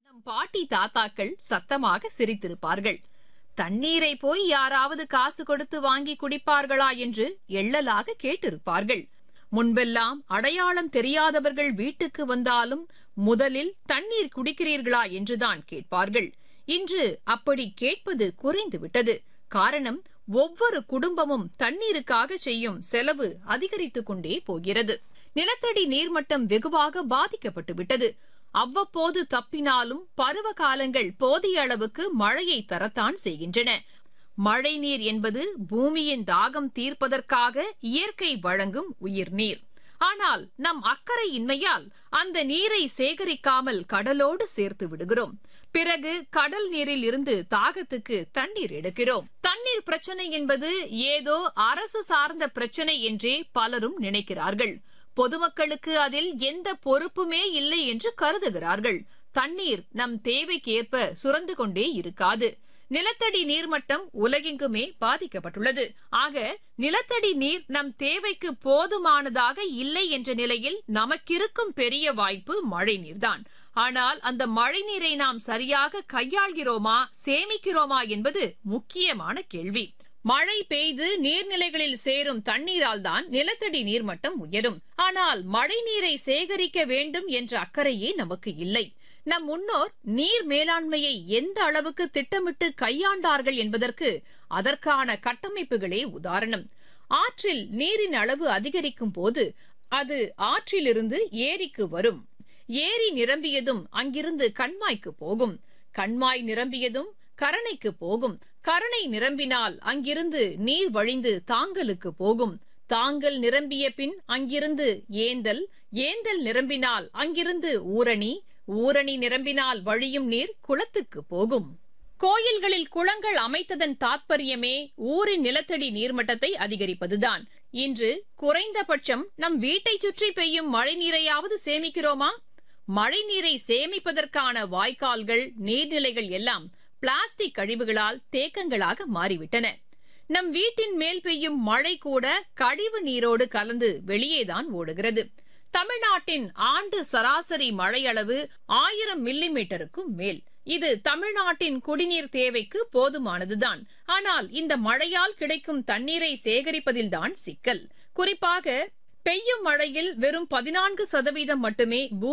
நம் பாட்டி தாத்தாக்கள் சத்தமாக சிரித்திருப்பார்கள் தண்ணீரை போய் யாராவது காசு கொடுத்து வாங்கி குடிப்பார்களா என்று எள்ளலாக கேட்டிருப்பார்கள் முன்பெல்லாம் அடையாளம் தெரியாதவர்கள் வீட்டுக்கு வந்தாலும் முதலில் தண்ணீர் குடிக்கிறீர்களா என்றுதான் கேட்பார்கள் இன்று அப்படி கேட்பது குறைந்துவிட்டது காரணம் ஒவ்வொரு குடும்பமும் தண்ணீருக்காக செய்யும் செலவு அதிகரித்துக் கொண்டே போகிறது நிலத்தடி நீர்மட்டம் வெகுவாக பாதிக்கப்பட்டு விட்டது அவ்வப்போது தப்பினாலும் பருவ காலங்கள் போதிய அளவுக்கு மழையை தரத்தான் செய்கின்றன மழைநீர் என்பது பூமியின் தாகம் தீர்ப்பதற்காக இயற்கை வழங்கும் உயிர்நீர் ஆனால் நம் அக்கறையின்மையால் அந்த நீரை சேகரிக்காமல் கடலோடு சேர்த்து விடுகிறோம் பிறகு கடல் நீரில் இருந்து தாகத்துக்கு தண்ணீர் எடுக்கிறோம் தண்ணீர் பிரச்சனை என்பது ஏதோ அரசு சார்ந்த பிரச்சனை என்றே பலரும் நினைக்கிறார்கள் பொதுமக்களுக்கு அதில் எந்த பொறுப்புமே இல்லை என்று கருதுகிறார்கள் தண்ணீர் நம் தேவைக்கேற்ப சுரந்து கொண்டே இருக்காது நிலத்தடி நீர்மட்டம் உலகெங்குமே பாதிக்கப்பட்டுள்ளது ஆக நிலத்தடி நீர் நம் தேவைக்கு போதுமானதாக இல்லை என்ற நிலையில் நமக்கிருக்கும் பெரிய வாய்ப்பு மழைநீர்தான் ஆனால் அந்த மழைநீரை நாம் சரியாக கையாள்கிறோமா சேமிக்கிறோமா என்பது முக்கியமான கேள்வி மழை பெய்து நீர்நிலைகளில் சேரும் தண்ணீரால் தான் நிலத்தடி நீர்மட்டம் உயரும் ஆனால் மழைநீரை சேகரிக்க வேண்டும் என்ற அக்கறையே நமக்கு இல்லை நம் முன்னோர் நீர் மேலாண்மையை எந்த அளவுக்கு திட்டமிட்டு கையாண்டார்கள் என்பதற்கு அதற்கான கட்டமைப்புகளே உதாரணம் ஆற்றில் நீரின் அளவு அதிகரிக்கும் போது அது ஆற்றிலிருந்து ஏரிக்கு வரும் ஏரி நிரம்பியதும் அங்கிருந்து கண்மாய்க்கு போகும் கண்மாய் நிரம்பியதும் கரணைக்கு போகும் கரணை நிரம்பினால் அங்கிருந்து நீர் வழிந்து தாங்கலுக்கு போகும் தாங்கல் நிரம்பிய பின் அங்கிருந்து ஏந்தல் ஏந்தல் நிரம்பினால் அங்கிருந்து ஊரணி ஊரணி நிரம்பினால் வழியும் நீர் குளத்துக்கு போகும் கோயில்களில் குளங்கள் அமைத்ததன் தாத்பரியமே ஊரின் நிலத்தடி நீர்மட்டத்தை அதிகரிப்பதுதான் இன்று குறைந்தபட்சம் நம் வீட்டை சுற்றி பெய்யும் மழை நீரையாவது சேமிக்கிறோமா மழை நீரை சேமிப்பதற்கான வாய்க்கால்கள் நீர்நிலைகள் எல்லாம் பிளாஸ்டிக் கழிவுகளால் தேக்கங்களாக மாறிவிட்டன நம் வீட்டின் மேல் பெய்யும் மழை கூட கழிவு நீரோடு கலந்து வெளியேதான் ஓடுகிறது தமிழ்நாட்டின் ஆண்டு சராசரி மழையளவு ஆயிரம் மில்லி மீட்டருக்கும் மேல் இது தமிழ்நாட்டின் குடிநீர் தேவைக்கு போதுமானதுதான் ஆனால் இந்த மழையால் கிடைக்கும் தண்ணீரை சேகரிப்பதில்தான் சிக்கல் குறிப்பாக பெய்யும் மழையில் வெறும் பதினான்கு சதவீதம் மட்டுமே